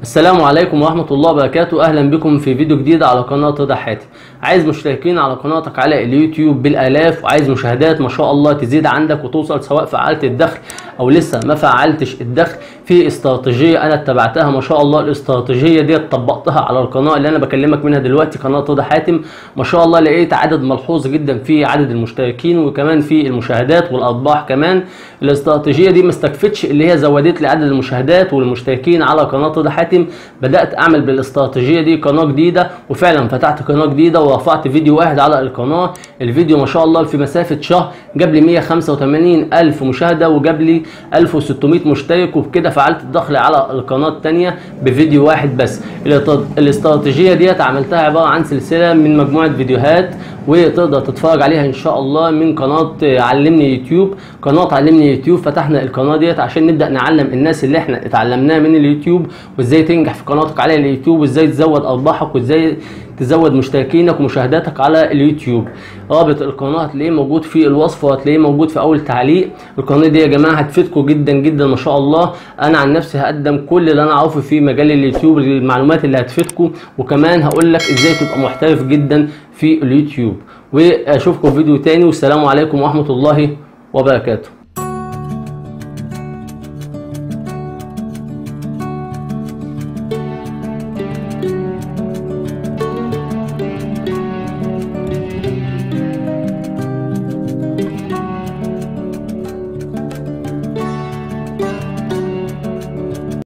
السلام عليكم ورحمة الله وبركاته أهلا بكم في فيديو جديد على قناة رضا حاتم عايز مشتركين على قناتك على اليوتيوب بالآلاف وعايز مشاهدات ما شاء الله تزيد عندك وتوصل سواء فعلت الدخل أو لسه ما فعلتش الدخل في استراتيجية أنا اتبعتها ما شاء الله الاستراتيجية دي طبقتها على القناة اللي أنا بكلمك منها دلوقتي قناة رضا حاتم ما شاء الله لقيت عدد ملحوظ جدا في عدد المشتركين وكمان في المشاهدات والأرباح كمان الاستراتيجية دي ما استكفتش اللي هي زودت لي عدد المشاهدات والمشتركين على قناة رضا حاتم بدات اعمل بالاستراتيجيه دي قناه جديده وفعلا فتحت قناه جديده ورفعت فيديو واحد على القناه الفيديو ما شاء الله في مسافه شهر جاب لي 185 الف مشاهده وجاب لي 1600 مشترك وبكده فعلت الدخل على القناه الثانيه بفيديو واحد بس الاستراتيجيه ديت عملتها عباره عن سلسله من مجموعه فيديوهات وتقدر تتفرج عليها ان شاء الله من قناه علمني يوتيوب قناه علمني يوتيوب فتحنا القناه ديت عشان نبدا نعلم الناس اللي احنا اتعلمناه من اليوتيوب وازاي تنجح في قناتك على اليوتيوب وازاي تزود ارباحك وازاي تزود مشتركينك ومشاهداتك على اليوتيوب رابط القناه هتلاقيه موجود في الوصف وهتلاقيه موجود في اول تعليق القناه دي يا جماعه هتفيدكم جدا جدا ما شاء الله انا عن نفسي هقدم كل اللي انا اعرفه في مجال اليوتيوب المعلومات اللي هتفيدكم وكمان هقول لك ازاي تبقى محترف جدا في اليوتيوب واشوفكم في فيديو تاني والسلام عليكم ورحمه الله وبركاته